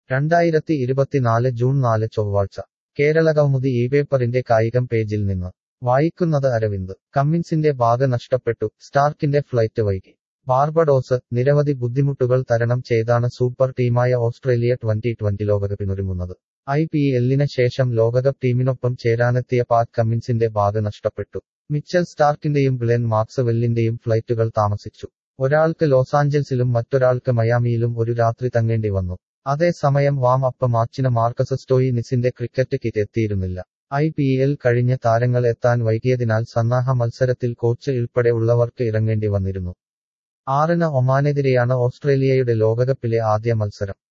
രണ്ടായിരത്തി ഇരുപത്തിനാല് ജൂൺ നാല് ചൊവ്വാഴ്ച കേരളകൗമുദി ഈ പേപ്പറിന്റെ കായികം പേജിൽ നിന്ന് വായിക്കുന്നത് അരവിന്ദ് കമ്മിൻസിന്റെ ബാഗ നഷ്ടപ്പെട്ടു സ്റ്റാർക്കിന്റെ ഫ്ലൈറ്റ് വൈകി ബാർബഡോസ് നിരവധി ബുദ്ധിമുട്ടുകൾ തരണം ചെയ്താണ് സൂപ്പർ ടീമായ ഓസ്ട്രേലിയ ട്വന്റി ട്വന്റി ലോകകപ്പിനൊരുങ്ങുന്നത് ഐ പി എല്ലിന് ശേഷം ലോകകപ്പ് ടീമിനൊപ്പം ചേരാനെത്തിയ പാറ്റ് കമ്മിൻസിന്റെ ബാഗ നഷ്ടപ്പെട്ടു മിച്ചൽ സ്റ്റാർക്കിന്റെയും ഗ്ലെൻ മാക്സവെല്ലിന്റെയും ഫ്ലൈറ്റുകൾ താമസിച്ചു ഒരാൾക്ക് ലോസാഞ്ചൽസിലും മറ്റൊരാൾക്ക് മയാമിയിലും ഒരു രാത്രി തങ്ങേണ്ടി വന്നു അതേസമയം വാം അപ്പ് മാച്ചിന് മാർക്കസ് സ്റ്റോയിനിസിന്റെ ക്രിക്കറ്റ് കിറ്റ് എത്തിയിരുന്നില്ല ഐ പി എൽ കഴിഞ്ഞ താരങ്ങൾ എത്താൻ വൈകിയതിനാൽ സന്നാഹ മത്സരത്തിൽ കോച്ച് ഉൾപ്പെടെ ഉള്ളവർക്ക് ഇറങ്ങേണ്ടി വന്നിരുന്നു ആറിന് ഒമാനെതിരെയാണ് ഓസ്ട്രേലിയയുടെ ലോകകപ്പിലെ ആദ്യ മത്സരം